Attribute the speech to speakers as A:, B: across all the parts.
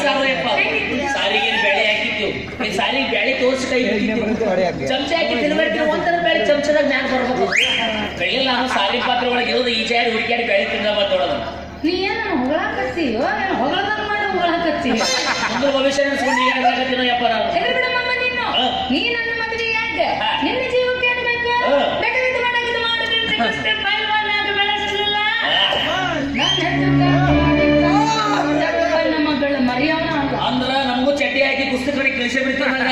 A: ಸಾರದಪ್ಪ ಸಾರಿಗೆ ಬೇಳೆ ಹಾಕಿತ್ತು ಈ ಸಾರಿಗೆ ಬೇಳೆ ತೋರಿಸಿ ಕೈ ಬಿಟ್ಟಿತ್ತು. ಚಮಚ ಹಾಕಿ ತಿನ್ಬೇಕು ಒಂಥರ ಬೇಳೆ ಚಮಚದಾಗ ಮ್ಯಾಗ ಬರ್ಬೇಕು ಬೆಳೆ ನಾನು ಸಾರಿ ಪಾತ್ರೆ ಒಳಗೆ ಇರೋದು ಈಜಾಡಿ ಹುಡುಕ್ಯಾಡಿ ಬೇಳೆ ತಿಂದ ಮಾತಾಡೋದು
B: ನೀ ಏನ ಹೊಗಳಾಕತ್ತೀಯೋ ಏನು ಹೊಗಳದಂಗ್ ಮಾಡಿ ಹೊಗಳಾಕತ್ತಿ
A: ಮುಂದೆ ಭವಿಷ್ಯ ನೆನ್ಸ್ಕೊಂಡು ಏನಾಗತ್ತಿನೋ ಯಪ್ಪ ನಾನು
B: ಹೆದರ್ ಬಿಡಮ್ಮ ನೀನು
A: ಹಾ.
B: ನೀ ನನ್ನ ಮದುವೆ ಯಾಕೆ
A: ಹಾ.
B: ನಿನ್ನ ಜೀವಕ್ಕೆ ಏನ್ ಬೇಕು
A: ಹಾ.
B: ಬೇಕಾಗಿದ್ದು ಮಾಡಾಗಿದ್ದು ಮಾಡಿದ್ರೆ ಕಷ್ಟ ಪೈಲ್ವಾನ ಆಗಿ ಬೆಳೆಸಲಿಲ್ಲ ನನ್ನ ಹೆಸರು ನಮ್ಮ ಮಗಳ ಮರಿಯವನ ಅಲ್ಲ
A: ಅಂದ್ರ ನಮಗೂ ಚಡ್ಡಿ ಹಾಕಿ ಕುಸ್ತಿ ಕಡೆ ಕಳಿಸಿ ಬಿಡ್ತಾರೆ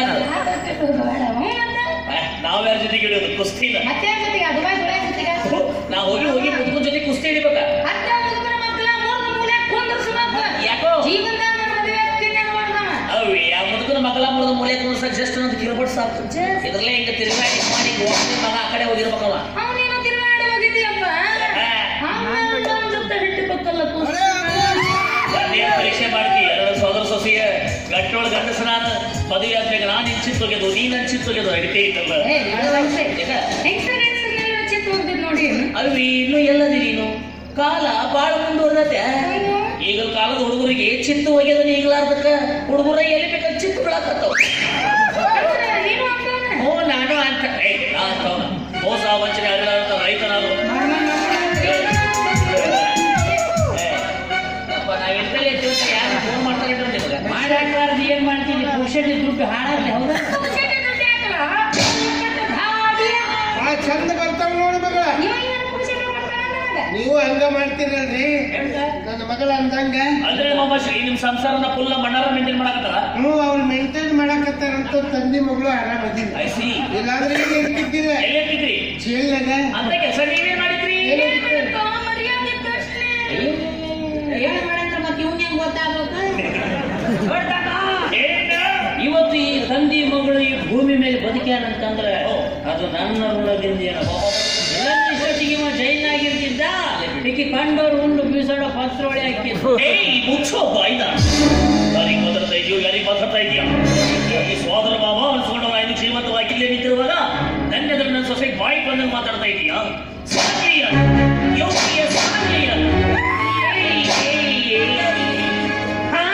A: ನಾವ್ ಯಾರ ಜೊತೆಗೆ ಇಡೋದು ಕುಸ್ತಿನ
B: ಮತ್ತೆ ಯಾರ್ ಜೊತೆಗೆ ಅದು ಬಾಯ್ ದುಬಾಯ್ ಜೊತೆಗೆ
A: ನಾವ್ ಹೋಗಿ ಹೋಗಿ ಮುದ್ಕುನ್ ಜೊತೆ ಕುಸ್ತಿ ಹಿಡಿಬೇಕ
B: ಅತ್ತ ಮುದುಕನ ಮಕ್ಕಳ ಮೂರ್ನ ಮೂಲೆ ಕುಂದರ್ಸ್ಬೇಕು
A: ಯಾಕೋ
B: ಜೀವನದಾಗ ನನ್ನ ಮದುವೆ ಆಗ್ತೀನಿ ಅಂತ ಮಾಡ್ದವ
A: ಅವ್ ಯಾವ ಮುದುಕನ ಮಕ್ಕಳ ಮುರಿದ ಮೂಲೆ ಕುಂದ್ರಸಕ್ ಜಸ್ಟ್ ಅಂತ ಕಿರ್ಬಿಟ್ ಸಾಕು
B: Just.
A: ಇದ್ರಲ್ಲೇ ಹಿಂಗ ತಿರುಗಾಡಿ ಮಾಡಿ ಹೋಗ್ತೀನಿ ಮಗ ಆ ಕಡೆ ಹೋಗಿರ್ಬೇಕವ
B: ಅವನೇನೋ ತಿರುಗಾಡಿ ಹೋಗಿದ್ದೀಯಪ್ಪ ಅವನ ಜೊತೆ ಹಿಟ್ಟಿಬೇಕಲ್ಲ ಕೂಸು.
A: ನೀನ್ ಪರೀಕ್ಷೆ ಮಾಡ್ತಿ ಎರಡು ಸೋದರ ಸೊಸೆಯ ಗಟ್ಟೊಳ ಗಂಡಸನಾನ ಮದುವೆ ಆದ್ಮೇಲೆ ನಾನ್ ಇಂಚಿತ್ ತೊಗೆದು ನೀನ್ ಅಂಚಿತ್ ತೊಗೆದು ಅಡಿಕೆ ಇತ್ತಲ್ಲ
B: ಏ, ಇದು ಹೆಂಗ್ಸೆ.
A: ಈಗ
B: ಹೆಂಗ್ಸರ್ ಹೆಂಗ್ಸರ್ನೆಲ್ಲ ಚಿತ್ತ ಹೋಗ್ತಿದ್ ನೋಡಿ
A: ಅಲ್ವಿ ಇನ್ನು ಎಲ್ಲದಿ ನೀನು ಕಾಲ ಬಾಳ ಮುಂದುವರ್ದತೆ
B: ಅಯ್ಯೋ.
A: ಈಗ ಕಾಲದ ಹುಡುಗರಿಗೆ ಚಿತ್ತು ಒಗೆದ ಈಗಲಾರ್ದಕ್ಕ ಹುಡುಗರ ಎಲ್ಲಿ ಬೇಕಾದ ಚಿತ್ತು ಬೀಳಾಕತ್ತಾವ
B: ಅಂದ್ರೆ ನೀನು ಆಗ್ತಾವನ?
A: ಓ ನಾನು ಅಂತ ಏ ನಾ ಅಂತವ್ನ ಮೋಸ ವಂಚನೆ ಅರಿಲಾರಂತ ರೈತ ನಾನು
B: ಮಾಡ್ ಮಾಡ್ ಮಾಡ್ ಮಾಡ್.
A: ಏ, ಅಪ್ಪ, ನಾವ್ ಇಂತಲೇ ಇರ್ತೀವಿ ಅಂತ ಯಾರು ಫೋನ್ ಮಾಡ್ತಾರೆ ಇಟ್ರು ನಿಮ್ಗೆ
C: ಮಾಡಾಕ್ಬಾರ್ದು ಏನ್ ಮಾಡ್ತೀನಿ ಪುರುಷನ ದುಡ್ಡು ಹಾಳಾಗ್ಲಿ ಹೌದಾ
B: ಪುಕ್ಷಟೆ ದುಡ್ಡು ಹಾಕಲ್ಲ? ಪುಕ್ಷಟೆ ಭಾಗ್ಯ.
D: ಆ ಚಂದ ಬರ್ತಾವ ನೋಡಿ ಮಗಳ
B: ಇವ ಏನು ಪುಕ್ಷಟೆ ಮಾಡ್ತಾನ ನನಗ?
D: ನೀವು ಹಂಗ ಮಾಡ್ತೀರಲ್ರಿ ನನ್ನ ಮಗಳ ಅಂದಂಗ
A: ಅಂದ್ರೆ ನಮ್ಮ ಶ್ರೀ ನಿಮ್ ಸಂಸಾರನ ಫುಲ್ ಮಣ್ಣಾರ ಮೇಂಟೈನ್ ಮಾಡಕತ್ತಾರ
D: ಹ್ಞೂ ಅವ್ರು ಮೇಂಟೈನ್ ಮಾಡಕತ್ತಾರಂತ ತಂದಿ ಮಗಳು ಆರಾಮದಿಲ್ಲ
A: ಐ ಸಿ
D: ಇಲ್ಲಾಂದ್ರೆ ಈಗ ಇರ್ತಿದ್ದೀರ
A: ಎಲ್ಲಿ ಇರ್ತಿದ್ರಿ
D: ಜೈಲ್ನಾಗ
A: ಅಂತ ಕೆಲಸ ನೀವೇ ಮಾಡಿದ್ರಿ
B: ಏನ್ ಮಾಡಪ್ಪ? ಮರ್ಯಾದೆ ಪ್ರಶ್ನೆ.
C: ಏನ್ ಮಾಡಂದ್ರ ಮತ್ತೆ ಇವ್ನ ಹೆಂಗ್ ಗೊತ್ತಾಗ್ಬೇಕು
A: ಏನ?
C: ಇವತ್ತು ಈ ತಂದಿ ಮಗಳು ಈ ಭೂಮಿ ಮೇಲೆ ಬದುಕ್ಯಾನಂತಂದ್ರೆ ಅದು ನನ್ನ ಋಣದಿಂದ ಏನೋ ಇಷ್ಟೊತ್ತಿಗೆ ಇವ ಜೈಲ್ನಾಗಿರ್ತಿದ್ದ ಈಕಿ ಕಂಡವ್ರು ಉಂಡು ಬೀಸಾಡೋ ಪತ್ರೊಳೆ ಹಾಕಿದ್ರು
A: ಏಯ್ ಮುಚ್ಚೋ ಬಾಯ್ನ ಯಾರಿಗೆ ಮಾತಾಡ್ತಾ ಇದೆಯೋ ಯಾರಿಗೆ ಮಾತಾಡ್ತಾ ಇದೆಯಾ ಈ ಸೋದರ ಮಾವ ಅನ್ಸ್ಕೊಂಡವ ಐದು ಶ್ರೀಮಂತವಾಗಿ ಇಲ್ಲೇ ನಿಂತಿರುವಾಗ ನನ್ನ ಎದುರು ನನ್ನ ಸೊಸೆ ಬಾಯಿ ಬಂದಂಗೆ ಮಾತಾಡ್ತಾ ಇದೀಯಾ ಸಾಧ್ಯ ಯೋಗ್ಯ ಸಾಧ್ಯ ಏಯ್, ಏಯ್, ಏಯ್. ಹಾ.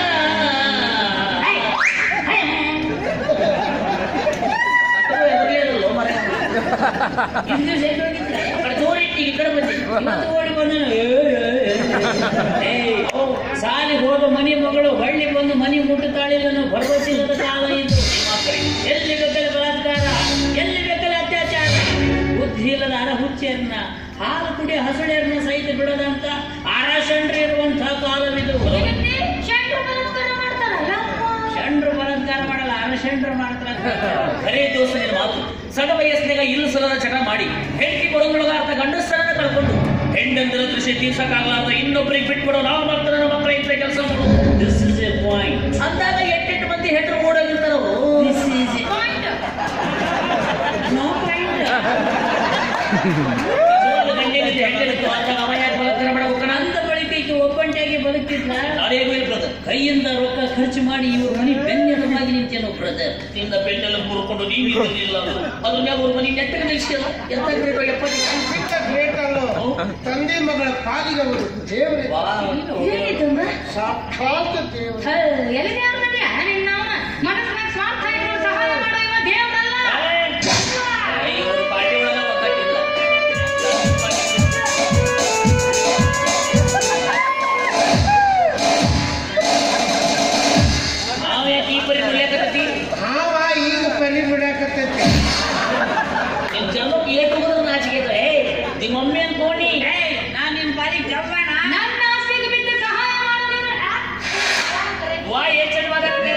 A: ಅಥವಾ ಎದುರ್ಲೇನಲ್ಲೋ ಮರ.
C: ಹಿಂದೆ ಸೈಡ್ ಹೋಗಿದ್ರೆ
A: ಆ ಕಡೆ ಜೋರ್ ಇಟ್ಟು ಈ ಕಡೆ ಬಂದಿ
C: ಇವತ್ತು ಓಡಿ ಬಂದನು ಏಯ್ ಸಾಲಿ ಹೋದ ಮನಿ ಮಗಳು ಹಳ್ಳಿ ಬಂದು ಮನಿ ಮುಟ್ಟುತ್ತಾಳಿಲ್ಲ ಭರವಸೆ ಇಲ್ಲದ ಕಾಲ ಇದು ಎಲ್ಲಿ ಬೇಕಲ್ಲ ಬಲಾತ್ಕಾರ ಎಲ್ಲಿ ಬೇಕಲ್ಲ ಅತ್ಯಾಚಾರ ಬುದ್ಧಿ ಇಲ್ಲದ ಅರ ಹುಚ್ಚೆಯನ್ನ ಹಾಲು ಕುಡಿ ಹಸುಳೆಯರನ್ನ ಸಹಿತ ಬಿಡದಂತ ಅರಶಂಡ್ರಿ ಇರುವಂತಹ ಕಾಲವಿದು
B: ಇದನ್ನೇ ಶಂಡ್ರು ಬಲಾತ್ಕಾರ ಮಾಡ್ತಾರಲ್ಲ
C: ಚಂಡ್ರು ಬಲಾತ್ಕಾರ ಮಾಡಲ್ಲ ಅರಶಂಡ್ರು ಮಾಡ್ತಾರೆ
A: ಖರೇ ದೋಸ್ತ ನಿನ್ನ ಮಾತು ಸಣ್ಣ ವಯಸ್ಸಿನಾಗ ಇಲ್ಲ ಸಲದ ಚಟ ಮಾಡಿ ಹೆಂಡತಿ ಕೊಡಂಗೊಳಗಾರ್ಥ ಗಂಡಸರನ್ನ ಕಳ್ಕೊಂಡು ಹೆಂಡಂದಿರ ದೃಶ್ಯ ತೀರ್ಸಕ್ಕಾಗಲಾರ್ದ ಇನ್ನೊಬ್ಬರಿಗೆ ಬಿಟ್ಬಿಡೋ ನಾವು ಮಕ್ಕಳ ನನ್ನ ಮಕ್ಕಳ ಇಂಥ ಕೆಲಸ ಮಾಡೋದು
C: ದಿಸ್ ಇಸ್ ಎ ಪಾಯಿಂಟ್
A: ಅಂದಾಗ ಎಂಟೆಂಟು ಮಂದಿ ಹೆಂಡರು ಓಡೋಗಿರ್ತಾರ ಅವರು
C: this is
B: point
C: no point
A: ಗಂಡನಿದ್ದು ಹೆಂಡನಿದ್ದು ಅಂದಾಗ ಅವ ಯಾಕೆ ಬಲಾತ್ಕಾರ ಮಾಡಬೇಕಣ
C: ಅಂದ ಬಳಿಕ ಈಕೆ ಒಬ್ಬಂಟಿಯಾಗಿ ಬದುಕಿದ್ಲ
A: ನಾನೇನು ಹೇಳಿ ಬ್ರದರ್
C: ಕೈಯಿಂದ ರೊಕ್ಕ ಖರ್ಚು ಮಾಡಿ ಇವ್ರ ಮನಿ ಬೆನ್ನೆಲುಬಾಗಿ ನಿಂತೇನೋ ಬ್ರದರ್
A: ನಿನ್ನ ಬೆನ್ನೆಲ್ಲ ಮುರ್ಕೊಂಡು ನೀವು ಇರಲಿಲ್ಲ ಅದ್ರ ಮ್ಯಾಗ ಅವ್ರ ಮನೆ ನೆಟ್ಟಗೆ ನಿಲ್ಸಿಲ್ಲ ಎಂತ ಗ್ರೇಟ್ ಎಪ್ಪತ್ತು
D: ಬಿಟ್ಟ ಗ್ರೇಟ್ ಅಲ್ಲೋ ತಂದೆ ಮಗಳ ಪಾಲಿಗೆ ಅವರು ದೇವರೇ
B: ಏನಿದಮ್ಮ
D: ಸಾಕ್ಷಾತ್ ದೇವರು
B: ಎಲ್ಲಿದೆ ಅವ್ರದಲ್ಲಿ ನಿನ್ನ ಮನಸ್ಸಿನಾಗ ಸ್ವಾರ್ಥ ಇಟ್ಟು ಸಹಾಯ ಮಾಡೋ ಇವ ದೇವ್ರಲ್ಲ
A: ಇವರು ಪಾರ್ಟಿ ಒಳಗ ಒಗ್ಗಟ್ಟಿಲ್ಲ ನಾವ್ ಯಾಕೆ ಈ ಪರಿ ಮುರಿಯಾಕತ್ತಿ
D: ಹಾವ ಈಗ ಪರಿ ಬಿಡಾಕತ್ತೈತಿ
A: ನಿನ್ ಜನ್ಮಕ್ಕೆ ಏಟ್ ಹೋಗೋದ್ರ ನಾಚಿಕೆ ಐತೆ. ಏ ನಿಮ್ಮ ಮಮ್ಮಿ ಅನ್ಕೋಣಿ
C: ನಾನ್ ನಿನ್ ಬಾರಿ ಜವ್ವಾಣ
B: ನನ್ನ ಆಸ್ತಿಗೆ ಬಿದ್ದು ಸಹಾಯ ಮಾಡೋ ನೀನು
A: ವಾ ಏನ್ ಚಂದ ಮಾತಾಡ್ತಿದ್ದೀರ?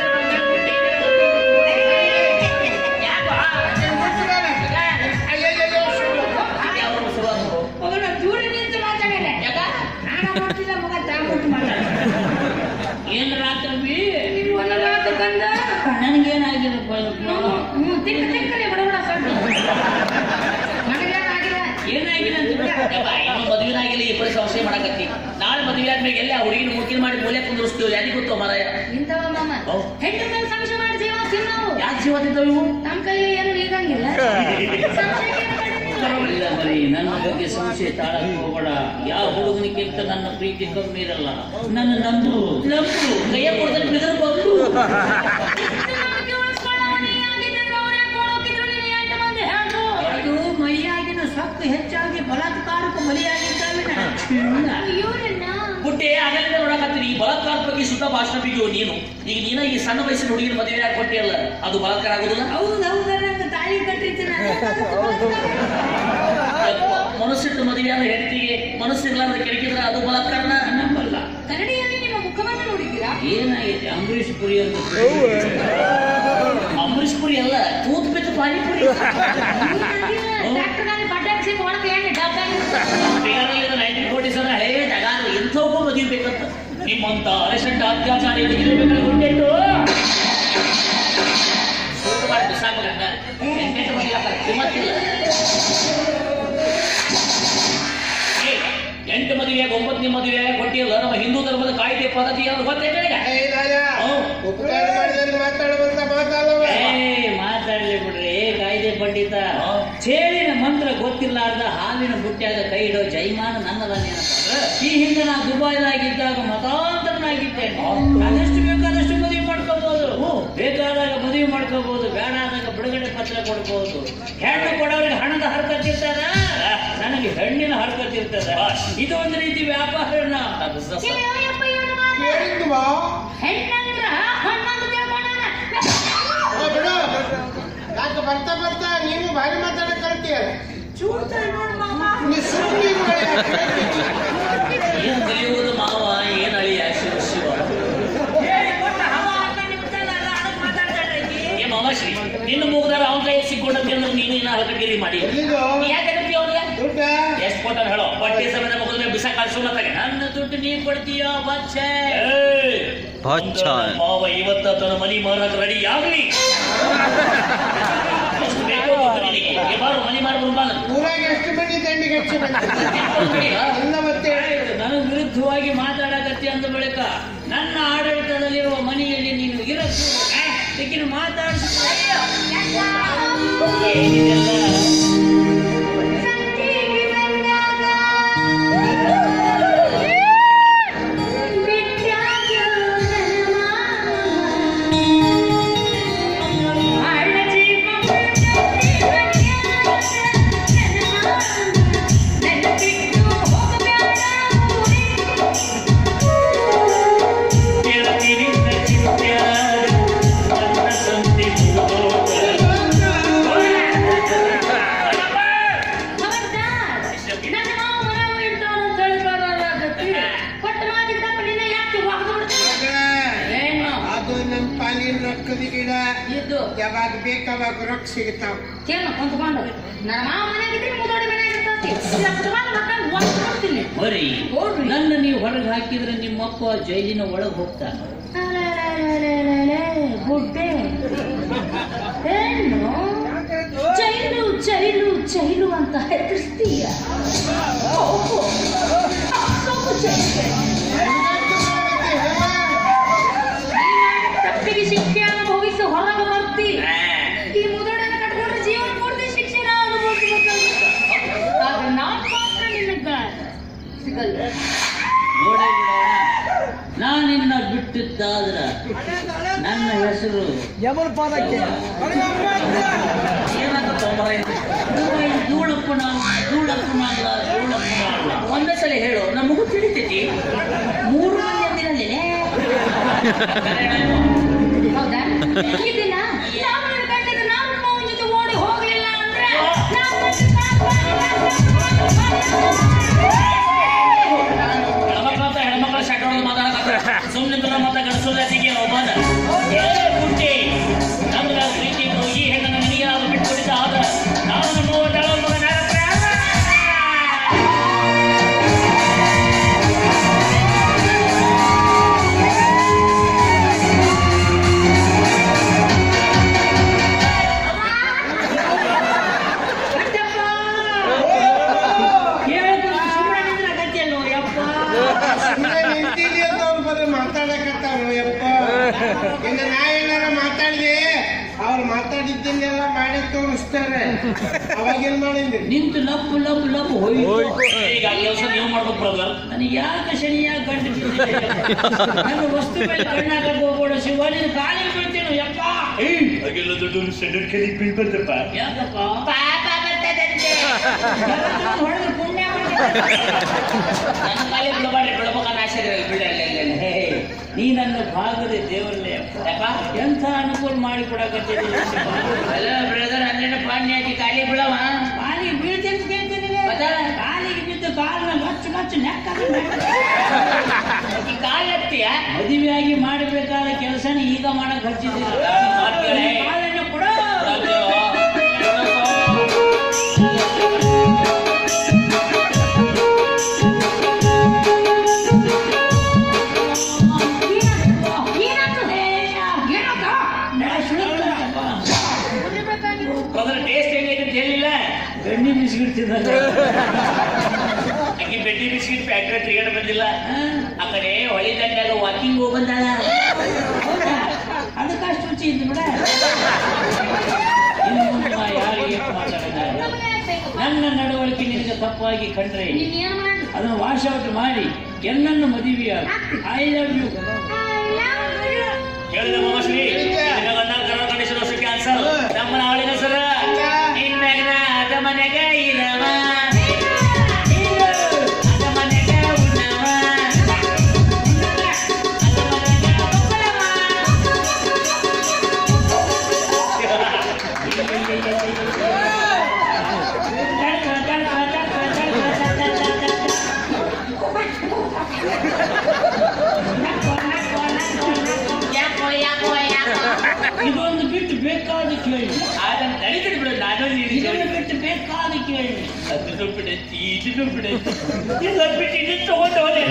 A: ಯಾಕೋ?
D: ಅಯ್ಯಯ್ಯೋ
A: ಯಾವ ಶುರುವಾದ್ರು?
C: ಮಗನ ದೂರ ನಿಂತು ಮಾತಾಡಲ್ಲ
A: ಯಾಕ?
C: ನಾನು ಮಾಡ್ತಿಲ್ಲ ಮಗ ತಾಂಬಿಟ್ಟು ಮಾತಾಡ ಏನ್ ರಾತ್ರಿ
B: ನೀವು ಒಂದು ಮಾತು ಕಂದ
C: ನನಗೇನಾಗಿರಪ್ಪ
B: ಹ್ಞೂ ತಿಕ್ಕ ತಿಕ್ಕಲೆ ಬಡ ಬಡ ಸೊಳ್ಳೆ ನನಗೇನಾಗಿಲ್ಲ
C: ಏನಾಗಿಲ್ಲ ಅಂತ ಬಿಡ
A: ಯಪ್ಪ, ಇನ್ನೂ ಮದುವೆ ಆಗಿಲ್ಲ ಈ ಪರಿ ಸಂಶಯ ಮಾಡಕತ್ತಿ ನಾಳೆ ಮದುವೆ ಆದ್ಮೇಲೆ ಎಲ್ಲ ಹುಡುಗಿನ ಮುಕ್ಕಿನ ಮಾಡಿ ಮೂಲೆ ಕುಂದಿರ್ಸ್ತೀವಿ ಯಾರಿಗೆ ಗೊತ್ತೋ ಮಾರಾಯ
B: ಇಂಥವ ಮಾಮ
A: ಹೌದು.
B: ಹೆಣ್ಣು ಮೇಲೆ ಸಂಶಯ ಮಾಡಿ ಜೀವ ತಿನ್ನವು
A: ಯಾಕೆ ಜೀವ ತಿಂತಾವ್ ಇವು
B: ನಮ್ಮ ಕೈಲಿ ಏನು ಈಗಂಗಿಲ್ಲ ಸಂಶಯಕ್ಕೆ ಏನು ಕಡಿಮೆ ಇಲ್ಲ.
C: ಇಲ್ಲ ಬರೀ ನನ್ನ ಬಗ್ಗೆ ಸಂಶಯ ತಾಳಕ್ ಹೋಗಬೇಡ ಯಾವ ಹುಡುಗನಿಗಿಂತ ನನ್ನ ಪ್ರೀತಿ ಕಮ್ಮಿ ಇರಲ್ಲ ನನ್ನ ನಂಬು ನಂಬು ಕೈಯ ಕೊಡ್ತಾರೆ ಬಿಡರ್ ಬಂದು
B: ನಂಬಿಕೆ ಉಳಿಸ್ಕೊಳ್ಳೋ ನೀಯಾಗಿದ್ದರೆ ಅವ್ರೇ ಕೊಡೋಕಿದ್ರು ನೀನು ಎಂಟು ಮಂದಿ ಹೇಳ್ರು.
C: ಅದು ಮೈಯಾಗಿನ ಸತ್ತು ಹೆಚ್ಚಾಗಿ ಬಲಾತ್ಕಾರಕ್ಕೆ ಬಲಿಯಾಗಿದ್ದಾವೆ
B: ಇವ್ರನ್ನ
A: ಪುಟ್ಟೆ ಆಗಲಿಂದ ನೋಡಕತ್ತೀನಿ ಈ ಬಲಾತ್ಕಾರದ ಬಗ್ಗೆ ಸುತ್ತ ಭಾಷಣ ಬಿದ್ದು ನೀನು ಈಗ ನೀನ ಈ ಸಣ್ಣ ವಯಸ್ಸಿನ ಹುಡುಗಿನ ಮದುವೆ ಆಗಿ ಕೊಟ್ಟಿಯಲ್ಲ ಅದು ಬಲಾತ್ಕಾರ ಆಗುದಿಲ್ಲ
C: ಹೌದು ಹೌದು ನಂಗೆ ತಾಳಿ ಕಟ್ಟಿರ್ತೀನಿ
A: ಮನಸ್ಸಿಟ್ಟು ಮದುವೆಯಾದ ಹೆಂಡತಿಗೆ ಮನಸ್ಸಿರ್ಲಾರ್ದ ಕೆಳಗಿದ್ರೆ ಅದು ಬಲಾತ್ಕಾರನ
C: ನಂಬಲ್ಲ
B: ಕನ್ನಡಿಯಲ್ಲಿ ನಿಮ್ಮ ಮುಖವನ್ನು ನೋಡಿದ್ದೀರಾ
C: ಏನಾಗೈತೆ ಅಂಬರೀಷ್ ಪುರಿ ಅಂತ
A: ಅಂಬರೀಷ್ ಪುರಿ ಅಲ್ಲ ತೂತ್ ಬಿತ್ತು ಪಾನಿಪುರಿ
B: ಡಾಕ್ಟರ್ ಗಾಲಿ ಬಡ್ಡೆ ಹಾಕ್ಸಿದ್ದು ಒಳಗೆ ಏನು ಡಬ್ಬ
A: ನೈನ್ಟೀನ್ ಫೋರ್ಟಿ ಸೆವೆನ್ ಹಳೇ ತಗಾರ ಎಂಥವಕ್ಕೂ ಮದುವೆ ಬೇಕಂತ ನಿಮ್ಮಂತ ಅರೆಸೆಂಟ್ ಅತ್ಯಾಚಾರಿ ಬೇಕಾದ್ರೆ ಗುಂಡೆಟ್ಟು ಸುಟ್ಟು ಮಾಡಿ ಬಿಸಾಕಲ್ಲ ಎಂಟೆಂಟು ಮದುವೆ ಆಗ್ತಾರೆ ಕಿಮ್ಮತ್ತಿಲ್ಲ ಏ, ಎಂಟು ಮದುವೆಯಾಗ ಒಂಬತ್ತನೇ ಮದುವೆಯಾಗ ಕೊಟ್ಟಿಯಲ್ಲ ನಮ್ಮ ಹಿಂದೂ ಧರ್ಮದ ಕಾಯ್ದೆ ಪದ್ಧತಿ ಯಾವ್ದು ಗೊತ್ತೇ ನಿನಗೆ?
D: ಏ ರಾಜ
A: ಹ್ಮ್.
D: ಉಪಕಾರ ಮಾಡಿದಲ್ಲಿ ಮಾತಾಡುವಂತ ಮಾತಾಡವ
C: ಏ ಮಾತಾಡ್ಲಿ ಬಿಡ್ರಿ ಕಾಯ್ದೆ ಪಂಡಿತ ಚೇಳಿನ ಮಂತ್ರ ಗೊತ್ತಿಲ್ಲಾರ್ದ ಹಾಲಿನ ಬುಟ್ಟ್ಯಾಗ ಕೈ ಇಡೋ ಜೈಮಾನ ನನ್ನದ ನೆನಪ ಈ ಹಿಂದೆ ನಾ ದುಬೈದಾಗಿದ್ದಾಗ ಮತಾಂತರನಾಗಿದ್ದೇನೆ ಅದೆಷ್ಟು ಬೇಕಾದಷ್ಟು ಮದುವೆ ಮಾಡ್ಕೋಬಹುದು ಬೇಕಾದಾಗ ಮದುವೆ ಮಾಡ್ಕೋಬಹುದು ಬೇಡ ಆದಾಗ ಬಿಡುಗಡೆ ಪತ್ರ ಕೊಡ್ಬೋದು ಹೆಣ್ಣು ಕೊಡೋರಿಗೆ ಹಣದ ಹರಕತ್ ಇರ್ತದ ನನಗೆ ಹೆಣ್ಣಿನ ಹರಕತ್ ಇರ್ತದ ಇದು ಒಂದು ರೀತಿ ವ್ಯಾಪಾರನ
A: ಅದು ಸ- ಸ-
B: ಕೇಳಿಯಪ್ಪ ಇವನು ಮಾತು.
D: ಕೇಳಿದ್ವಾ
B: ಹೆಣ್ಣಂದ್ರ ಹಣ್ಣಂತ ತಿಳ್ಕೊಂಡಾನ.
D: ಓ ಬಿಡು ಯಾಕೆ ಬರ್ತಾ ಬರ್ತಾ ನೀನು ಭಾರಿ ಮಾತಾಡಕ್ ಕಲ್ತೀಯಲ್ಲ ನೀ ಸುಮ್ಮನೆ
A: ಏನ್ ಕಲಿಯುವುದು ಮಾವ ಏನ್ ಅಳಿಯ ಶಿವ ಶಿವ ಏ ಮಾಮಾಶ್ರೀ ನಿನ್ನ ಮೂಗದಾರ ಅವನ ಕೈ ಸಿಕ್ಕೊಂಡಂತೆ ಅಂದ್ರೆ ನೀನು ಇನ್ನ ಹಲಕಗಿರಿ ಮಾಡಿ
D: ಎಲ್ಲಿಗೋ
A: ಯಾಕೆ ಕರಿತೀಯ ಅವ್ನಿಗೆ
D: ದುಡ್ಡ
A: ಎಷ್ಟು ಕೊಟ್ಟಾನ ಹೇಳೋ ಬಟ್ಟೆ ಸಮೇತ ಮುಗಿದ ಮೇಲೆ ಬಿಸಾಕ ಕಳ್ಸೋಲತ್ತಾಗ
C: ನನ್ನ ದುಡ್ಡು ನೀ ಕೊಡ್ತೀಯೋ ಬಚ್ಚೆ
E: ಬಚ್ಚ.
A: ಮಾವ ಇವತ್ತ ತನ್ನ ಮನಿ ಮಾರಕ್ ರೆಡಿ ಆಗ್ಲಿ ಎಷ್ಟು ಬೇಕೋ ಗೊತ್ತು ನಿನಗೆ ಏ ಬಾರು ಮನಿ ಮಾರ್ಬೋದು ಬಾ ನಾನು.
D: ಊರಾಗ ಎಷ್ಟು ಮಂದಿ ದಂಡಿಗೆ ಹೆಚ್ಚು
A: ಕೊಡ್ತೀಯ?
D: ಎಲ್ಲ ಮತ್ತೆ
C: ನನಗೆ ವಿರುದ್ಧವಾಗಿ ಮಾತಾಡಕತ್ತಿ ಅಂದ ಬಳಿಕ ನನ್ನ ಆಡಳಿತದಲ್ಲಿರುವ ಮನೆಯಲ್ಲಿ ನೀನು ಇರತ್ತು ಈಗಿನ ಮಾತಾಡ್ಸ
A: ಏನಿದೆಲ್ಲ
B: ಸಂತಿಗೆ ಬಂದಾಗ ಬಿಟ್ಟಾಗ ನನ್ನ ಬಾಳ ಜೀವ ನನ್ನ ಬಿಟ್ಟು ಹೋಗಬೇಡ
A: ಕೇಳತಿನಿಂದ ಚಿಂತ್ಯಾದ ನನ್ನ ಸಂತಿ ಮುಗಿದೋದ.
B: ಖಬರ್ದಾರ್! ನನ್ನ ಮಾವ ಮರ ಇಡ್ತಾನ ಅಂತ ಹೇಳ್ತಾರಲ್ಲ ಕೊಟ್ಟ ಮಾತಿಗೆ ತಪ್ಪು ನಿನ್ನ ಯಾಕೆ ಹೊಡೆದು ಬಿಡ್ತಾನೆ ಏನು
D: ಅದು ನಮ್ಮ ಪಾಲಿನ ರೊಕ್ಕದ ಗಿಡ
B: ಇದು
D: ಯಾವಾಗ ಬೇಕಾವಾಗ ರೊಕ್ಕ ಸಿಗ್ತಾವ
B: ಕೇಳು ಕುಂತ್ಕೊಂಡು ನನ್ನ ಮಾವ ಮನೆಯಾಗಿದ್ರೆ ಮುದೋಡಿ ಮನೆಯಾಗ ಇರ್ತೈತಿ ಇಲ್ಲ ಕುತ್ಕೊಂಡು ಮಕ್ಕಳು ಒಟ್ಟು ಮಾಡ್ತೀನಿ
C: ಬರೀ
B: ನೋಡ್ರಿ.
C: ನನ್ನ ನೀವು ಹೊರಗೆ ಹಾಕಿದ್ರೆ ನಿಮ್ಮಪ್ಪ ಜೈಲಿನ ಒಳಗೆ ಹೋಗ್ತಾನ
B: ಗುಡ್ಡೆ ಏನು ಚೈಲು ಚೈಲು ಚೈಲು ಅಂತ ಹೆದರ್ಸ್ತೀಯ ಹೋಗು. ಹೋಗು ಚೈಲ್ಗೆ. ತಪ್ಪಿಗೆ ಶಿಕ್ಷೆ ಅನುಭವಿಸಿ ಹೊರಗೆ ಬರ್ತಿ ಈ ಮುದಡನ ಕಟ್ಕೊಂಡ್ರೆ ಜೀವನ ಪೂರ್ತಿ ಶಿಕ್ಷೆ ಅನುಭವಿಸಬೇಕಾಗುತ್ತೆ ಆದ್ರೆ ನಾನ್ ಮಾತ್ರ ನಿನಗ ಸಿಗಲ್ಲ
C: ನೋಡೇ ಬಿಡ ನಾನು ನಿನ್ನ ಬಿಟ್ಟಿದ್ದಾದ್ರ ನನ್ನ ಹೆಸರು
A: ಏನಂತ ತೊಂಬರೈದು
C: ಧೂಳಪ್ಪನ ಧೂಳಪ್ಪನ ಅಲ್ಲ ಧೂಳಪ್ಪನ ಅಲ್ಲ
A: ಒಂದೇ ಸಲ ಹೇಳು ನಮಗೂ ತಿಳಿತೈತಿ
C: ಮೂರು ಮಂದಿ ಅಂದಿರಲಿಲ್ಲ
B: ಹೌದಾ ಇದನ್ನ ನಾವು ನನ್ನ ಗಂಡನ ನಾವು ಮಾವನ ಜೊತೆ ಓಡಿ ಹೋಗ್ಲಿಲ್ಲ ಅಂದ್ರೆ ನಾವು
A: ಹೆಣ್ಮಕ್ಳು ಅಂತ ಹೆಣ್ಮಕ್ಳ ಶಟ್ ಹೊಡೆದು ಮಾತಾಡಕತ್ತಾರ ಸುಮ್ಮನೆ ಮತ್ತೆ ಗಂಡಸು ಜಾತಿಗೆ ಒಬ್ಬನ ಏ ಪುಟ್ಟಿ ನಮ್ಗ ಪ್ರೀತಿ ಇದ್ದು ಈ ಹೆಣ್ಣನ್ನ ನಿನಗೆ ನಾವು ಬಿಟ್ಕೊಟ್ಟಿದ್ದ ಆದ್ರ ನಾವು ನಮ್ಮ ಒಟ್ಟಾಳ ಮಗನ
C: ಕೇಳಿದ್ರೆ ಸುಮ್ಮನೆ ನಿಂದ್ರಾಕತ್ತಿಯಲ್ಲೋ ಯಪ್ಪ
D: ಸುಮ್ಮನೆ ನಿಂತೀನಿ ಅಂತ ಅವ್ರು ಬರೀ ಮಾತಾಡಕತ್ತಾವ ಯಪ್ಪ ಇನ್ನು ನಾ ಏನಾರ ಮಾತಾಡಿದೆ ಅವ್ರು ಮಾತಾಡಿದ್ದನ್ನೆಲ್ಲ ಮಾಡಿ ತೋರಿಸ್ತಾರೆ ಅವಾಗ ಏನ್ ಮಾಡಿದ್ರಿ
C: ನಿಂತು ಲಪ್ಪು ಲಪ್ಪು ಲಪ್ಪು ಹೋಯ್ತು
A: ಈಗ ಆ ಕೆಲಸ ನೀವು ಮಾಡ್ಬೇಕು ಬ್ರದರ್
C: ನನಗೆ ಯಾಕೆ ಶನಿಯಾಗಿ ಗಂಟು ಬಿದ್ದಿದೆ? ನನ್ನ ವಸ್ತು ಮೇಲೆ ಕಣ್ಣಾಕಕ್ಕೆ ಹೋಗ್ಬೇಡ ಶಿವ ನೀನು ಕಾಲಿಗೆ ಬೀಳ್ತೇನೆ ಯಪ್ಪ
A: ಹಾಗೆಲ್ಲ ದೊಡ್ಡ ಸ್ಟ್ಯಾಂಡರ್ಡ್ ಕೆಲಿಗೆ ಬೀಳ್ ಬಂದಪ್ಪ
C: ಯಾಕಪ್ಪ ಯಾರಾದ್ರೂ ಹೊಡೆದ್ರೆ ಪುಣ್ಯ ಮಾಡ್ತಾರೆ.
A: ನನ್ನ ಕಾಲಿಗೆ ಬಿಡಬಾರ್ರಿ ಬಿಡ್ಬೇಕನ್ನ ಆಸೆ ಇದೆ ಬಿಡ
C: ಹೇ, ನೀ ನನ್ನ ಭಾಗದ ದೇವರಲ್ಲೇ
A: ಯಾಕ
C: ಎಂಥ ಅನುಕೂಲ ಮಾಡಿ ಕೊಡಕತ್ತಿದ್ದೀನಿ
A: ಅಲ್ಲ ಬ್ರದರ್ ಅಲ್ಲೇನ ಪಾನಿ ಹಾಕಿ ಕಾಲಿಗೆ ಬಿಡವ
C: ಕಾಲಿಗೆ ಬೀಳ್ತೇನೆ ಅಂತ ಕೇಳ್ತೀನಿ
A: ಮತ್ತೆ?
C: ಕಾಲಿಗೆ ಬಿದ್ದು ಕಾಲನ್ನ ಮಚ್ಚು ಮಚ್ಚು ನೆಕ್ಕ
A: ಈ ಕಾಲ್ ಎತ್ತಿಯ
C: ಮದುವೆಯಾಗಿ ಮಾಡಬೇಕಾದ ಕೆಲಸನ ಈಗ ಮಾಡಕ್ ಹಚ್ಚಿದ್ದೀನಿ
A: ಮಾಡ್ತೀರಿ?
C: ಕಾಲನ್ನು ಕೊಡು
A: ಬ್ರದರ್ ಟೇಸ್ಟ್ ಹೆಂಗೈತೆ ಅಂತ ಹೇಳಿಲ್ಲ
C: ಗಂಡಿ ಬಿಸಿಗಿಡ್ತಿದ್ದ
A: ಆಕಿ ಬೆಡ್ಡಿ ಬಿಸ್ಕಿಟ್ ಫ್ಯಾಕ್ಟ್ರಿ ತಿರುಗಾಡ ಬಂದಿಲ್ಲ ಆ ಕಡೆ ಹೊಳಿ ದಂಡ್ಯಾಗ ವಾಕಿಂಗ್ ಹೋಗ್ ಬಂದಾಳ
C: ಅದಕ್ಕಷ್ಟು ರುಚಿ ಇದ್ದು ಬಿಡ ಇನ್ನು ಮುಂದೆ ನಾ ಯಾರಿಗೆ ಏನು ಮಾತಾಡೋದಿಲ್ಲ. ನನ್ನ ನಡವಳಿಕೆ ನಿನಗೆ ತಪ್ಪಾಗಿ ಕಂಡ್ರೆ ಅದನ್ನು ವಾಶ್ ಔಟ್ ಮಾಡಿ ಎಲ್ಲನ್ನು ಮದುವೆಯಾಗ ಐ ಲವ್ ಯು
A: ಹೇಳಿದ ಮಮಶ್ರೀ ಗಂಡ ಕರ್ಣ ಗಣೇಶನ ವರ್ಷಕ್ಕೆ ಆನ್ಸರ್ ನಮ್ಮ ಅವಳಿನ ಸರ ಇನ್ಮ್ಯಾಗನ ಅದ ಮನೆಗ ಇರವ ಅದ ಮನೆಗ ಉಣ್ಣವ ಅದ ಮನೆಗ ಒಬ್ಬಳವ.
C: ಇದೊಂದು ಬಿಟ್ಟು ಬೇಕಾದ ಕೇಳಿ
A: ಅದನ್ನ ನಡೀತದೆ ಬಿಡು ನಾನು ನೀನು
C: ಇದನ್ನು ಬಿಟ್ಟು ಬೇಕಾದ ಕೇಳಿ
A: ಅದನ್ನು ಬಿಡೈತಿ ಇದನ್ನು ಬಿಡೈತಿ ಇಲ್ಲ ಬಿಟ್ಟು ಇದನ್ನು ತಗೊಂಡವನೇ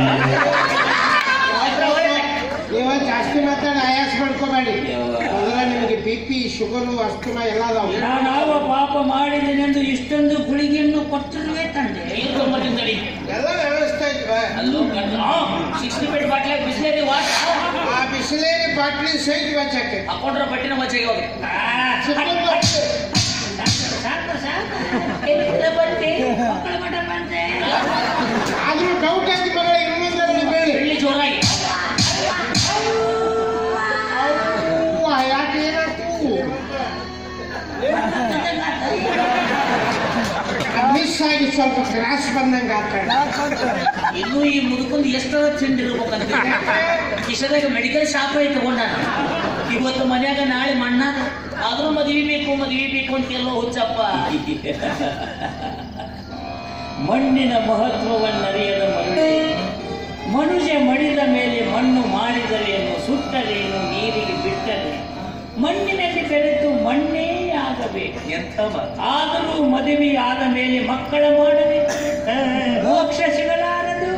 D: ನೀವ ಜಾಸ್ತಿ ಮಾತಾಡಿ ಆಯಾಸ ಮಾಡ್ಕೋಬೇಡಿ ಮೊದಲ ನಿಮಗೆ ಬಿ ಪಿ ಶುಗರು ಅಸ್ತಮ ಎಲ್ಲ ಅದಾವ
C: ನಾನಾವ ಪಾಪ ಮಾಡಿದನೆಂದು ಇಷ್ಟೊಂದು ಗುಳಿಗೆಯನ್ನು ಕೊಟ್ಟರುವೆ ತಂದೆ
A: ನೀನು ತೊಗೊಂಬಂದಿದ್ದಡಿ
D: ಎಲ್ಲ ವ್ಯವಸ್ಥೆ ಇದ್ವ
A: ಅಲ್ಲೂ ಸಿಕ್ಸ್ಟಿ ಫೈವ್ ಬಾಟ್ಲಾಗ ಬಿಸಿಲೇರಿ ವಾಟ್
D: ಆ ಬಿಸಿಲೇರಿ ಬಾಟ್ಲಿ ಸಹಿತ ಬಚ್ಚಾಕೆ
A: ಹಾಕೊಂಡ್ರ ಬಟ್ಟಿನ ಮಚ್ಚೆಗೆ ಹೋಗಿ
C: ಸಾಕು ಸಾಕು ಎಲ್ಲಿಂದ ಬಂತೆ ಮಕ್ಕಳ ಮಠ ಬಂತೆ
D: ಆದ್ರೂ ಡೌಟ್ ಆಗಿ ಮಗಳ ಇನ್ನೊಂದು ಬೇಡಿ
A: ಬೆಳ್ಳಿ ಜೋರಾಗಿ
D: ಅವ್ವ, ಯಾಕೆ ಏನಾಯ್ತು ಮಿಸ್ ಆಗಿ ಸ್ವಲ್ಪ ಕ್ರಾಶ್ ಬಂದಂಗ ಆಗ್ತದೆ
A: ಇನ್ನೂ ಈ ಮುದುಕೊಂದು ಎಷ್ಟರ ತಿಂಡಿರ್ಬೇಕಂತ ಕಿಶದಾಗ ಮೆಡಿಕಲ್ ಶಾಪ್ ಐತಿ ತಗೊಂಡಾನ ಇವತ್ತು ಮನ್ಯಾಗ ನಾಳೆ ಮಣ್ಣಾಗ ಆದ್ರೂ ಮದ್ವಿ ಬೇಕು ಮದ್ವಿ ಬೇಕು ಅಂತ ಎಲ್ಲೋ ಹುಚ್ಚಪ್ಪ
C: ಮಣ್ಣಿನ ಮಹತ್ವವನ್ನರಿಯದ ಮನುಷ್ಯ ಮನುಷ್ಯ ಮಡಿದ ಮೇಲೆ ಮಣ್ಣು ಮಾಡಿದರೇನು ಸುಟ್ಟರೇನು ನೀರಿಗೆ ಬಿಟ್ಟರೆ ಮಣ್ಣಿನಲ್ಲಿ ಬೆಳೆದು ಮಣ್ಣೇ ಆಗಬೇಕು
A: ಎಂಥ ಮಾತು
C: ಆದರೂ ಮದುವೆಯಾದ ಮೇಲೆ ಮಕ್ಕಳ ಮಾಡಬೇಕು ಮೋಕ್ಷ ಸಿಗಲಾರದು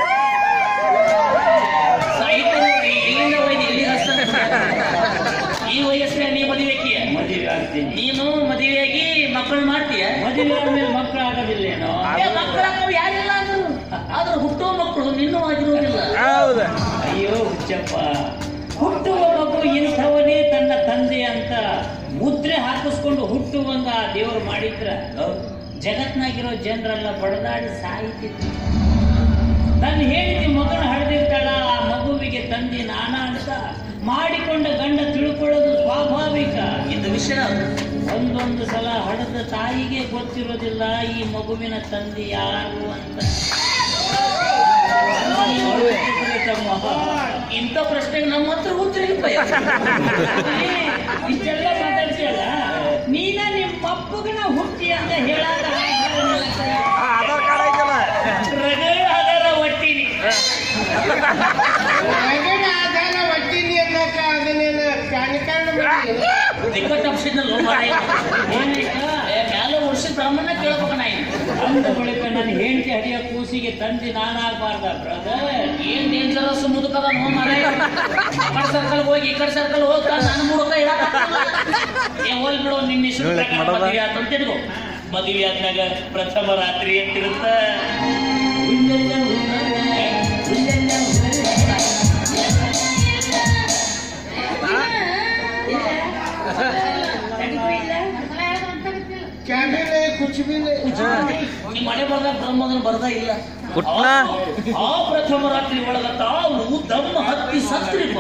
A: ಸಾಹಿತ್ಯ ನೋಡಿ ಇಲ್ಲಿಂದ ಹೋಗಿ ಎಲ್ಲಿ ಹಸ್ತಾನೆ ಈ ವಯಸ್ಸಿನ ನೀ ಮದುವೆಕಿಯ
C: ಮದುವೆ ಆಗ್ತೀನಿ
A: ನೀನು ಮದುವೆಯಾಗಿ ಮಕ್ಕಳು ಮಾಡ್ತೀಯ
C: ಮದುವೆ ಆದ್ಮೇಲೆ ಮಕ್ಕಳು ಆಗೋದಿಲ್ಲೇನೋ
A: ಮಕ್ಕಳು ಯಾರಿಲ್ಲ ಅದು ಆದ್ರೆ ಹುಟ್ಟುವ ಮಕ್ಕಳು ನಿನ್ನೂ ಆಗಿರುವುದಿಲ್ಲ
C: ಅಯ್ಯೋ ಹುಚ್ಚಪ್ಪ ಹುಟ್ಟುವ ಮಗು ಇಂಥವನೇ ತನ್ನ ತಂದೆ ಅಂತ ಮುದ್ರೆ ಹಾಕಿಸ್ಕೊಂಡು ಹುಟ್ಟುವಂಗ ಆ ದೇವರು ಮಾಡಿದ್ರ ಜಗತ್ನಾಗಿರೋ ಜನರೆಲ್ಲ ಬಡದಾಡಿ ಸಾಯ್ತಿದ್ರು ತನ್ನ ಹೆಂಡತಿ ಮಗನ ಹಡೆದಿರ್ತಾಳ ಆ ಮಗುವಿಗೆ ತಂದೆ ನಾನಾ ಅಂತ ಮಾಡಿಕೊಂಡ ಗಂಡ ತಿಳ್ಕೊಳ್ಳೋದು ಸ್ವಾಭಾವಿಕ
A: ಇದು ವಿಷಯ
C: ಒಂದೊಂದು ಸಲ ಹಡೆದ ತಾಯಿಗೆ ಗೊತ್ತಿರೋದಿಲ್ಲ ಈ ಮಗುವಿನ ತಂದೆ ಯಾರು ಅಂತ ತಮ್ಮ
A: ಇಂಥ ಪ್ರಶ್ನೆಗೆ ನಮ್ಮ ಹತ್ರ ಉತ್ತರ ಇಲ್ಲ
C: ಏ, ಇಷ್ಟೆಲ್ಲ ಮಾತಾಡ್ತೀಯಲ್ಲ ನೀನ ನಿಮ್ಮ ಅಪ್ಪಗನ ಹುಟ್ಟಿ ಅಂತ ಹೇಳಾಗ
A: ರಗಡಾದರ ಒಟ್ಟಿನಿ
D: ರಗಡ ಆಧಾರ ಒಟ್ಟಿನಿ ಅನ್ನಕ ಅದನ್ನೇನು ಪ್ಯಾನಿಕಾರಣ ಮಾಡಿ
A: ದಿಕ್ಕ ತಪ್ಪಿಸಿದ್ನಲ್ಲ ಮಾರಾಯ.
C: ಏನಾಯ್ತಾ
A: ಏ, ಮ್ಯಾಲ ವರ್ಷದ ಬ್ರಾಹ್ಮಣ ಕೇಳ್ಬೇಕ ನಾ ಇನ್ನು.
C: ಅಂದ ಬಳಿಕ ನನ್ನ ಹೆಂಡತಿ ಹಡಿಯ ಕೂಸಿಗೆ ತಂದೆ ನಾನಾಗಬಾರ್ದ ಬ್ರದರ್
A: ಏನ್ ಡೇಂಜರಸ್ ಮುದುಕದ ನೋ ಮಾರಾಯ ಆ ಕಡೆ ಸರ್ಕಲ್ ಹೋಗಿ ಈ ಕಡೆ ಸರ್ಕಲ್ ಹೋಗ್ತಾ ನನ್ನ ಮುಡುಕ ಹೇಳಕ್ಕಾಗಲ್ಲ. ಏ ಹೋಲ್ ಬಿಡು ನಿನ್ನ ಹೆಸರು ಪ್ರಕಾರ ಮದುವೆ ಆತು ಅಂತ ತಿಳ್ಕೊ. ಮದುವೆ ಆದ್ಮ್ಯಾಗ ಪ್ರಥಮ ರಾತ್ರಿ ಎಂತಿರುತ್ತ
C: ಉಲ್ಲೆಲ್ಲ ಉಲ್ಲೆಲ್ಲ, ಉಲ್ಲೆಲ್ಲ ಉಲ್ಲೆಲ್ಲ.
D: ಕುಚ್ ಬಿ ನೈ.
A: ನಿಮ್ಮ ಮನೆ ಬರ್ದಾಗ ಬ್ರಹ್ಮದನ್ನು ಬರ್ದ ಇಲ್ಲ
E: ಪುಟ್ನ.
A: ಆ- ಆ ಪ್ರಥಮ ರಾತ್ರಿ ಒಳಗ ತಾವು ದಮ್ಮ ಹತ್ತಿ ಸತ್ರಿಪ್ಪ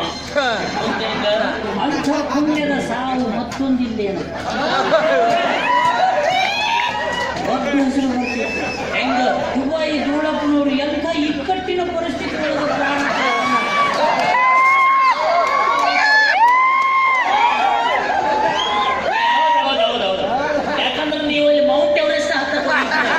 C: ಅಂಥ ಪುಣ್ಯದ ಸಾವು ಮತ್ತೊಂದಿಲ್ಲೇನು ಒಟ್ಟು ಹೆಸರು ಬರ್ತಿತ್ತು.
A: ಹೆಂಗ
C: ದುಬೈ ಧೂಳಪ್ಪನವರು ಎಂಥ ಇಕ್ಕಟ್ಟಿನ ಪರಿಸ್ಥಿತಿ ಒಳಗೆ ಪ್ರಾಣ
A: ಹೌದೌದೌದು ಯಾಕಂದ್ರೆ ನೀವು ಇಲ್ಲಿ ಮೌಂಟ್ ಎವರೆಸ್ಟ್ ಹತ್ತಕ್ಕೆ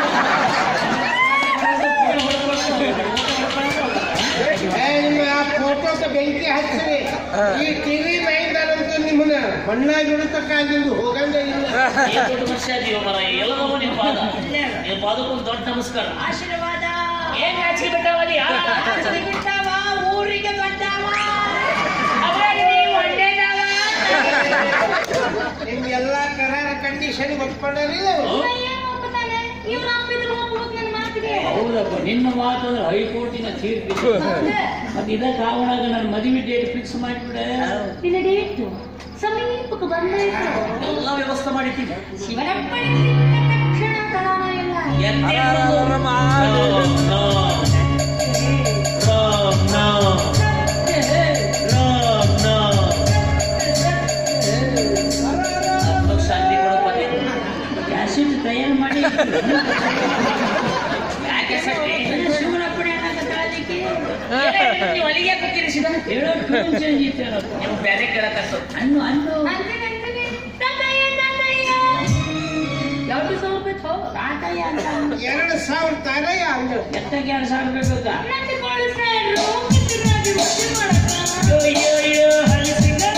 D: ಏ, ನಿಮ್ಮ ಆ ಫೋಟೋಕ್ಕೆ ಬೆಂಕಿ ಹಚ್ಚಿರಿ ಈ ಟಿವಿ ನೈನ್ದಾನಂತೂ ನಿಮ್ಮನ್ನ ಮಣ್ಣಾಗಿ ಇಡತಕ್ಕಾಗಿದ್ದು ಹೋಗಂಗ ಇಲ್ಲ
A: ಏನ್ ದೊಡ್ಡ ಮನುಷ್ಯ ಇದೀವ ಮರ ಎಲ್ಲದವ ನಿಮ್ ಪಾದ ನಿಮ್ ಪಾದಕ್ಕೊಂದು ದೊಡ್ಡ ನಮಸ್ಕಾರ
B: ಆಶೀರ್ವಾದ
A: ಏನ್ ನಾಚಿಕೆ ಬಿಟ್ಟಾವಲ್ಲಿ
B: ಆಚೆ ಬಿಟ್ಟಾವ ಊರಿಗೆ ಬಂದಾವ ಅವಾಗ ನೀವು ಒಳ್ಳೇದಾವ
D: ನಿಮ್ಗೆಲ್ಲ ಕರಾರ ಕಂಡೀಷನ್ ಒಪ್ಕೊಂಡರಿಲ್ಲ
B: ಇವ ಏನ್ ಒಪ್ತಾನೆ? ಇವ್ರ ಅಪ್ಪಿದ್ರು ಒಪ್ಬೇಕು ನನ್ನ ಮಾತಿಗೆ
C: ಹೌದಪ್ಪ ನಿನ್ನ ಮಾತಂದ್ರೆ ಹೈಕೋರ್ಟಿನ ತೀರ್ಪು ಮತ್ತೆ ಇದ ಕಾರಣಾಗ ನನ್ನ ಮದುವೆ ಡೇಟ್ ಫಿಕ್ಸ್ ಮಾಡಿಬಿಡ
B: ನಿನ್ನ ಡೇಟು ಸಮೀಪಕ್ಕೆ ಬಂದಾಯ್ತು
A: ಎಲ್ಲ ವ್ಯವಸ್ಥೆ ಮಾಡಿದ್ದೀನಿ
B: ಶಿವನಪ್ಪಣೆ ಸಿಕ್ಕ ತಕ್ಷಣ ತಡಾನ ಇಲ್ಲ
A: ಎತ್ತೆ ಅನ್ನೋದು ರಾಮ್ ರಾಮ್ ರಾಮ್ ರಾಮ್ ರಾಮ್ ರಾಮ್ ಹತ್ತು ಶಾಂತಿ ಕೊಡಪ್ಪ ನೀನು.
C: ಕ್ಯಾಸೆಟ್ ತಯಾರು ಮಾಡಿ
A: ಯಾಕೆ ಸಟ್ಟಿ?
C: ಶಿವನಪ್ಪಣೆ ಅನ್ನಕತ್ತಾಳಿಕೆ.
A: ನೀವು ಅಲ್ಲಿಗೆ ಯಾಕೆ ಕೂತಿರಿಸಿದ?
C: ಹೇಳೋ ಟ್ಯೂನ್ ಚೇಂಜ್ ಇತ್ತೇನಪ್ಪ
A: ನೀವು ಬ್ಯಾರೆ ಕೇಳಕತ್ತು
C: ಅನ್ನು ಅನ್ನು
B: ಅಂತೀನಿ ಅಂತೀನಿ ತಂದಯ್ಯ ತಂದಯ್ಯ ಎರಡು ಸಾವಿರ ರೂಪಾಯಿ ಥೋ
C: ತಾತಯ್ಯ ಅಂತ
D: ಎರಡು ಸಾವಿರ ತಾರಯ್ಯ ಅಂದ
C: ಎತ್ತಕ್ಕೆ ಎರಡು ಸಾವಿರ ರೂಪಾಯಿ ಬೇಕಾ
B: ನನ್ನ ಕಳಿಸ್ಯಾರು ಕಿತ್ತಿನಾಗಿ ಮುದ್ದೆ ಮಾಡಕ್ಕ
A: ಅಯ್ಯೋ ಅಯ್ಯೋ ಹರಿಸಿದ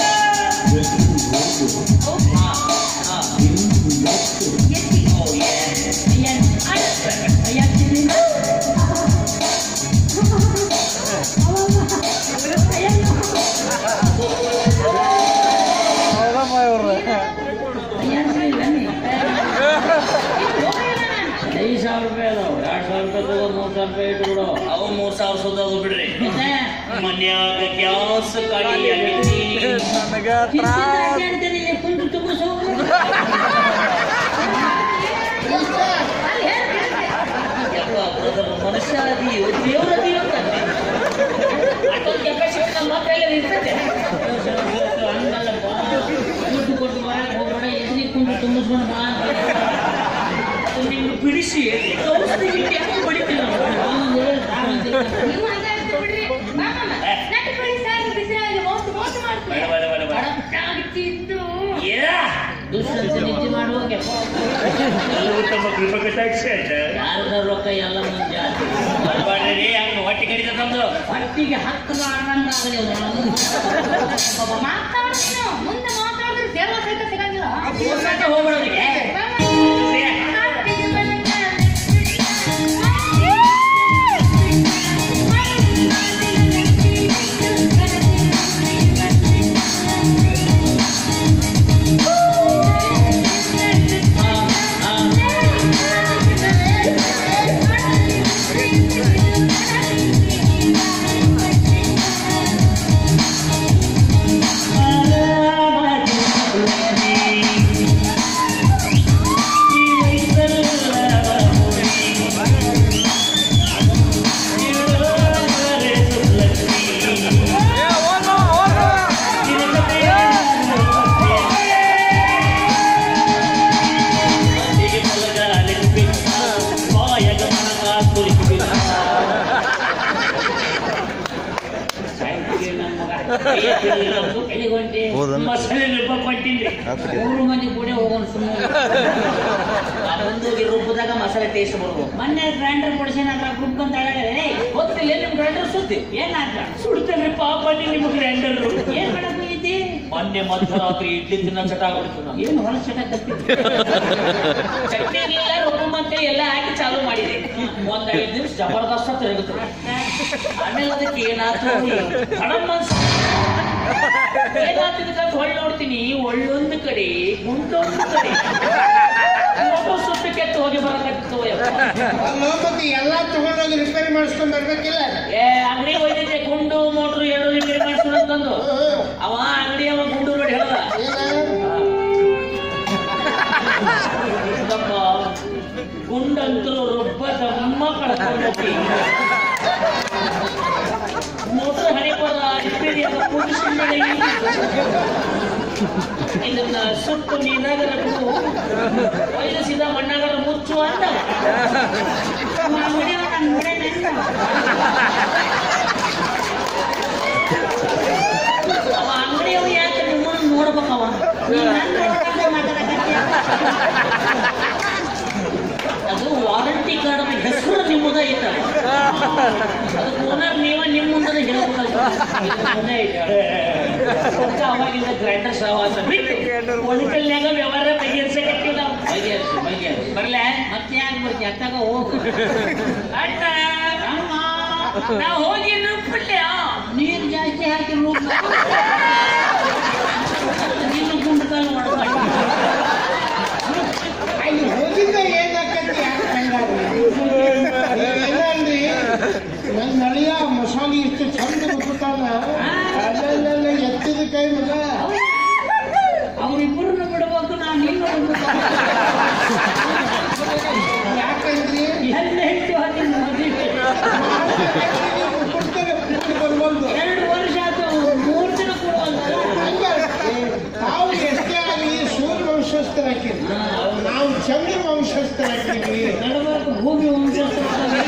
A: ಹಾ ಹಾ
B: ಎತ್ತಿ
A: ಓ ಯೇ
C: ಅಯ್ಯ ಅಯ್ಯ ತಿನ್ನಿ. ಅಯ್ಯ ತಿನ್ನಿ, ಬನ್ನಿ. ಐದು ಸಾವಿರ ರೂಪಾಯಿ ಅದಾವ ಎರಡು ಸಾವಿರ ರೂಪಾಯಿ ತಗೋ ಮೂರು ಸಾವಿರ ರೂಪಾಯಿ ಇಟ್ಬಿಡು
A: ಅವು ಮೂರ್ ಸಾವಿರ ಸುದ್ದದು ಬಿಡ್ರಿ
C: ಮತ್ತೆ
A: ಮನ್ಯಾಗ ಗ್ಯಾಸ್ ಖಾಲಿ ಆಗೈತಿ
C: ಕಿತ್ತಿದ್ರೆ ಅಡ್ಡಾಡ್ತಾರೆ, ಇಲ್ಲಿ ಕುಂತು ತುಂಬಿಸು.
A: ಯಪ್ಪ ಬ್ರದರ್ ಮನುಷ್ಯ ಅದೀಯೋ ದೇವ್ರ ಅದೀಯೋ ಅಂತ ಅಷ್ಟೊಂದು ಕೆಪಾಸಿಟಿ ನಮ್ಮ ಮಕ್ಕಳಲ್ಲಿ ಇರ್ತದೆ
C: ಹಂಗಲ್ಲಪ್ಪ ದುಡ್ಡು ಕೊಟ್ಟು ಬರಕ್ಕೆ ಹೋಗ್ಬೇಡ ಎದುರಿ ಕುಂತು ತುಂಬಿಸ್ಕೊಂಡು ಬಾ ಅಂತ
A: ಅದು ನಿಮ್ಗೆ ಬಿಡಿಸಿ ಔಷಧಿ ಗಿಟ್ಟಿ ಯಾಕೆ ಬಡಿತೀರ
C: ಅವನು ಸಾವಂತಿಗೆ.
B: ನೀವು ಹಾಗೆ ಅಂತ ಬಿಡ್ರಿ ಬಾ ಮಾಮ ನನ್ನ ಕಳಿಸ್ಯಾರು ಬಿಸಿಲಾಗಿ ಮೋಸ ಮೋಸ
A: ಬೇಡ
B: ಮಾಡ್ತಾರೆ
A: ಬೇಡ ಬೇಡ ಬೇಡ
B: ಆಗ್ತಿದ್ದು
A: ಏನ
C: ದುಷ್ಯಂತ ನಿದ್ದೆ ಮಾಡುವಾಗ
A: ಉತ್ತಮ ಕೃಪಕಟಾಕ್ಷ
C: ಯಾರದ ರೊಕ್ಕ ಎಲ್ಲ ಮುಂಜೆ
A: ಬರ್ಬಾಡ್ರಿ ಹಂಗ ಹೊಟ್ಟೆ ಕಡಿತ ತಂದು
C: ಹೊಟ್ಟಿಗೆ ಹಕ್ಕದ ಆಡಂಗಾಗಲಿ
B: ಮಾತಾಡ್ತೀನೋ ಮುಂದೆ ಮಾತಾಡಿದ್ರೆ ದೇವ ಸಹಿತ ಸಿಗಂಗಿಲ್ಲ
A: ಹೋಗ್ಸಕ್ಕೆ ಹೋಗ್ಬಿಡೋದಿಗೆ
C: ಎಲ್ಲಿಗೆ ಹೊಂಟಿ
E: ಹೌದನ್ನ
A: ಮಸಾಲೆ ರುಬ್ಬಕೊಂಡಿನ್ರಿ
C: ಮೂರು ಮಂದಿ ಕೂಡ ಹೋಗೋಣ ಸುಮ್ಮನೆ
A: ಮುಂದೋಗಿ ರುಬ್ಬದಾಗ ಮಸಾಲೆ ಟೇಸ್ಟ್ ಬರ್ಬೋದು
C: ಮೊನ್ನೆ ಗ್ರೈಂಡರ್ ಕೊಡಿಸಿ ಅದ್ರ ಗ್ರೂಪ್ ಅಂತ ಹೇಳಿದ್ರೆ ಗೊತ್ತಿಲ್ಲ ನಿಮ್ ಗ್ರೈಂಡರ್ ಸುದ್ದಿ ಏನ್ ಹಾಕ
A: ಸುಡ್ತೇನೆ ಪಾಪ ನಿಮ್ಮ ಗ್ರೈಂಡರ್
C: ಏನ್ ಮಾಡಕ್ ಹೋಗಿದ್ದಿ
A: ಮೊನ್ನೆ ಮಧ್ಯರಾತ್ರಿ ಇಡ್ಲಿ ತಿನ್ನ ಚಟ ಆಗ್ಬಿಡ್ತು ನಾನು
C: ಏನು ಹೊರ ಚಟ ಕತ್ತಿ
A: ಚಟ್ನಿ ಇರ್ಲಿಲ್ಲ ರುಬ್ಬು ಮತ್ತೆ ಎಲ್ಲ ಹಾಕಿ ಚಾಲು ಮಾಡಿದೆ ಒಂದ್ ಐದು ನಿಮಿಷ ಜಬರ್ದಸ್ತ ತಿರುಗುತ್ತೆ ಆಮೇಲೆ ಅದಕ್ಕೆ ಏನಾದ್ರು ಕಡಮ್ ಅನ್ಸ ಏನಾಗ್ತಿದೆ ಹೊಳ್ಳಿ ನೋಡ್ತೀನಿ ಒಳ್ಳೊಂದು ಕಡೆ ಗುಂಟೊಂದು ಕಡೆ ಒಬ್ಬ ಸುತ್ತ ಕೆತ್ತು ಹೋಗಿ ಬರಕತ್ತಿತ್ತು
D: ಅಲ್ಲೋ ಮತ್ತೆ ಎಲ್ಲ ತಗೊಂಡೋಗಿ ರಿಪೇರಿ ಮಾಡಿಸ್ಕೊಂಡ್ ಬರ್ಬೇಕಿಲ್ಲ
A: ಏ ಅಂಗಡಿ ಹೋಗಿದ್ದೆ ಗುಂಡು ಮೋಟ್ರು ಎರಡು ರಿಪೇರಿ ಮಾಡಿಸೋಣ ತಂದು
D: ಹ್ಮ್.
A: ಅವ ಅಂಗಡಿ ಅವ ಗುಂಡು ನೋಡಿ ಹೇಳ್ದ
D: ಏನ?
A: ಇದಪ್ಪ
C: ಇದನ್ನ ಸುಟ್ಟು ನೀರಾಗರ ಬಿಡು ಒಯ್ದು ಸೀದಾ ಮಣ್ಣಾಗರ ಮುಚ್ಚು ಅಂತ ಅವ ಅಂಗಡಿಯವ ನನ್ನ ಕಡೆ ನೆನ್ಪ. ಅವ ಅಂಗಡಿಯವ ಯಾಕೆ ನಿಮ್ಮನ್ನು ನೋಡ್ಬೇಕವ ನೀನ್ ನನ್ ನೋಡ್ಕೊಂಡೆ ಮಾತಾಡಕತ್ತೀಯ. ಅದು ವಾರಂಟಿ ಕಾರ್ಡ್ ಹೆಸರು ನಿಮ್ಮದ ಐತ ಅದಕ್ಕೆ ಓನರ್ ನೀವ ನಿಮ್ಮ ಮುಂದೆ ಹೇಳ್ಬೇಕಲ್ಲ ಇದು ಮುಂದೆ ಐತೆ. ಅದಕ್ಕೆ ಅವಾಗಿಂದ ಗ್ರೈಂಡರ್ ಸಹವಾಸ ಬಿಟ್ಟು ಒಣಕಲ್ನ್ಯಾಗ ವ್ಯವಹಾರ ಬಗೆಹರಿಸಕತ್ತೀವಿ ನಾವು ಬಗೆಹರಿಸಿ ಬಗೆಹರಿಸಿ ಬರ್ಲೆ ಮತ್ತೆ ಯಾಕೆ ಬರ್ತಿ ಅತ್ತಾಗ ಹೋಗು ಅಣ್ಣ ಅಮ್ಮ ನಾ ಹೋಗಿ ನುಪ್ಪಲ್ಯ ನೀರು ಜಾಸ್ತಿ ಹಾಕಿ ನುಗ್ಗ ನಿನ್ನ ಗುಂಡು ಕಾಲು ಮಾಡ್ಕೊಂಡು
D: ಅಲ್ಲಿ ಹೋಗಿದ್ದ ಏನಾಕತಿ ಏನಂದ್ರಿ ನನ್ನ ನಳಿಯ ಮಸಾಲೆ ಇಷ್ಟು ಚಂದ ರುಬ್ಬುತ್ತಾನ ಅಲ್ಲೆಲ್ಲ ಎತ್ತಿದ ಕೈ ಮಗ
C: ಅವ್ರಿಬ್ಬರನ್ನ ಬಿಡ್ಬೇಕು ನಾನು ನಿನ್ನ
D: ಯಾಕಂದ್ರಿ
C: ಎಲ್ಲ ಹೆಚ್ಚು ಹಾಕಿ ಮದುವೆ
D: ಕೊಡ್ತಾರೆ ಬರ್ಬಂದು
C: ಎರಡು ವರ್ಷ ಆಯ್ತು ಮೂರು ದಿನ ಕೊಡುವಲ್ಲ
D: ಹಂಗ ತಾವು ಎಷ್ಟೇ ಆಗಲಿ ಸೂರ್ಯ ವಂಶಸ್ಥರಾಕಿರಿ ನಾವು ಚಂದ್ರ ವಂಶಸ್ಥರಾಕಿರಿ
C: ನಡಬಾರ್ದು ಭೂಮಿ ವಂಶಸ್ಥ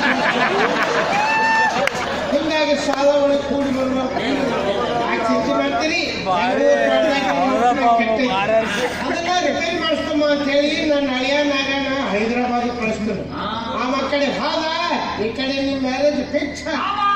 D: ಹಿಂಗಾಗಿ ಸಾಲ ಒಳಗೆ ಕೂಡಿ ಬರ್ಬೇಕು ಯಾಕೆ ಚಿಂತೆ ಮಾಡ್ತೀರಿ ಅದನ್ನ ರಿಪೇರಿ ಮಾಡಿಸ್ಕೊಂಬ ಅಂತ ಹೇಳಿ ನನ್ನ ಹಳೆಯ ನಾಗನ ಹೈದರಾಬಾದ್ ಕಳಿಸ್ತಾರೆ ಆ ಮಕ್ಕಳಿಗೆ ಹಾದ ಈ ಕಡೆ ನಿಮ್ಮ ಮ್ಯಾರೇಜ್ ಫಿಕ್ಸ್
C: ಅವ